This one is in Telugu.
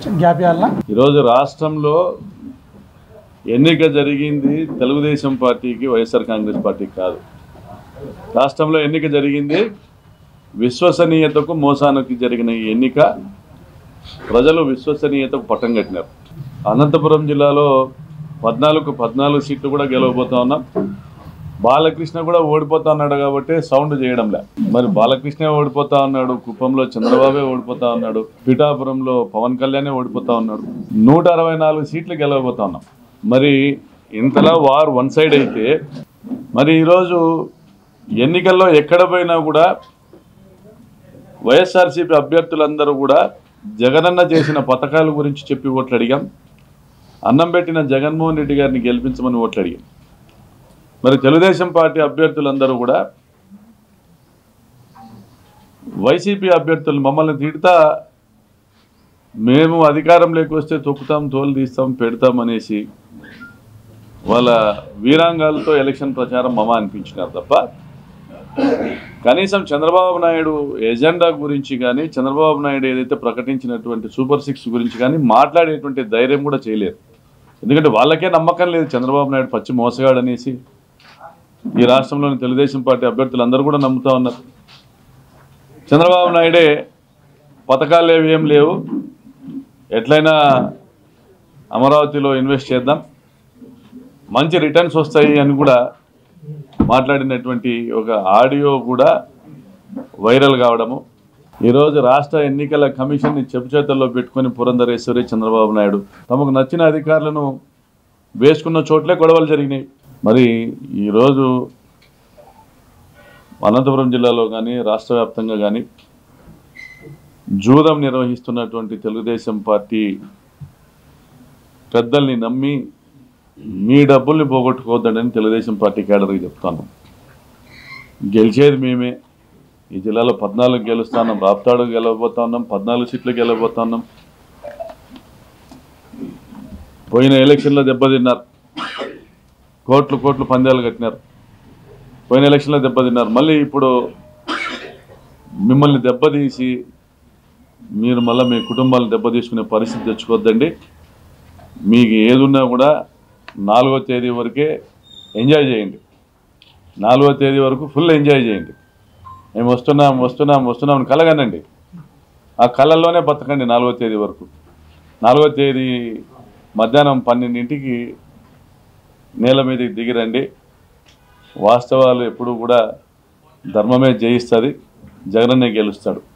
గ్యాప్ ఇవ్వాలా ఈరోజు రాష్ట్రంలో ఎన్నిక జరిగింది తెలుగుదేశం పార్టీకి వైఎస్ఆర్ కాంగ్రెస్ పార్టీకి కాదు రాష్ట్రంలో ఎన్నిక జరిగింది విశ్వసనీయతకు మోసానికి జరిగిన ఈ ఎన్నిక ప్రజలు విశ్వసనీయతకు పట్టం కట్టినారు అనంతపురం జిల్లాలో పద్నాలుగు పద్నాలుగు సీట్లు కూడా గెలవబోతా ఉన్నాం బాలకృష్ణ కూడా ఓడిపోతా ఉన్నాడు కాబట్టి సౌండ్ చేయడంలే మరి బాలకృష్ణ ఓడిపోతా ఉన్నాడు కుప్పంలో చంద్రబాబే ఓడిపోతా ఉన్నాడు పిఠాపురంలో పవన్ కళ్యాణే ఓడిపోతా ఉన్నాడు నూట అరవై నాలుగు సీట్లు గెలవబోతా ఉన్నాం మరి ఇంతలా వార్ వన్ సైడ్ అయితే మరి ఈరోజు ఎన్నికల్లో ఎక్కడ పోయినా కూడా వైఎస్ఆర్సీపీ అభ్యర్థులందరూ కూడా జగనన్న చేసిన పథకాల గురించి చెప్పి ఓట్లు అడిగాం అన్నం పెట్టిన జగన్మోహన్ రెడ్డి గారిని గెలిపించమని ఓట్లు అడిగాం మరి తెలుగుదేశం పార్టీ అభ్యర్థులందరూ కూడా వైసీపీ అభ్యర్థులు మమ్మల్ని తిడతా మేము అధికారంలోకి వస్తే తొక్కుతాం తోలు తీస్తాం పెడతాం అనేసి వాళ్ళ వీరాంగాలతో ఎలక్షన్ ప్రచారం మమ అనిపించినారు తప్ప కనీసం చంద్రబాబు నాయుడు ఎజెండా గురించి కానీ చంద్రబాబు నాయుడు ఏదైతే ప్రకటించినటువంటి సూపర్ సిక్స్ గురించి కానీ మాట్లాడేటువంటి ధైర్యం కూడా చేయలేరు ఎందుకంటే వాళ్ళకే నమ్మకం లేదు చంద్రబాబు నాయుడు పచ్చి మోసగాడు అనేసి ఈ రాష్ట్రంలోని తెలుగుదేశం పార్టీ అభ్యర్థులు అందరూ కూడా నమ్ముతా ఉన్నారు చంద్రబాబు నాయుడే పథకాలు ఏవి ఏం లేవు ఎట్లయినా అమరావతిలో ఇన్వెస్ట్ చేద్దాం మంచి రిటర్న్స్ వస్తాయి అని కూడా మాట్లాడినటువంటి ఒక ఆడియో కూడా వైరల్ కావడము ఈరోజు రాష్ట్ర ఎన్నికల కమిషన్ని చెప్పు చేతుల్లో పెట్టుకొని పురంధరేశ్వరి చంద్రబాబు నాయుడు తమకు నచ్చిన అధికారులను వేసుకున్న చోట్లే గొడవలు జరిగినాయి మరి ఈరోజు అనంతపురం జిల్లాలో కానీ రాష్ట్ర వ్యాప్తంగా కానీ జూదం నిర్వహిస్తున్నటువంటి తెలుగుదేశం పార్టీ పెద్దల్ని నమ్మి మీ డబ్బుల్ని పోగొట్టుకోవద్దని తెలుగుదేశం పార్టీ కేడర్కి చెప్తాను గెలిచేది మేమే ఈ జిల్లాలో పద్నాలుగు గెలుస్తున్నాం రాప్తాడు గెలవబోతా ఉన్నాం పద్నాలుగు సీట్లు గెలవబోతా ఉన్నాం పోయిన ఎలక్షన్లో దెబ్బతిన్నారు కోట్లు కోట్లు పందాలు కట్టినారు పోయిన ఎలక్షన్లో దెబ్బతిన్నారు మళ్ళీ ఇప్పుడు మిమ్మల్ని దెబ్బతీసి మీరు మళ్ళీ మీ కుటుంబాలను దెబ్బతీసుకునే పరిస్థితి తెచ్చుకోవద్దండి మీకు ఏదున్నా కూడా నాలుగో తేదీ వరకే ఎంజాయ్ చేయండి నాలుగో తేదీ వరకు ఫుల్ ఎంజాయ్ చేయండి మేము వస్తున్నాం వస్తున్నాం వస్తున్నాం అని కలగనండి ఆ కళల్లోనే బతకండి నాలుగో తేదీ వరకు నాలుగో తేదీ మధ్యాహ్నం పన్నెండింటికి నేల మీదకి దిగిరండి వాస్తవాలు ఎప్పుడు కూడా ధర్మమే జయిస్తుంది జగనన్నే గెలుస్తాడు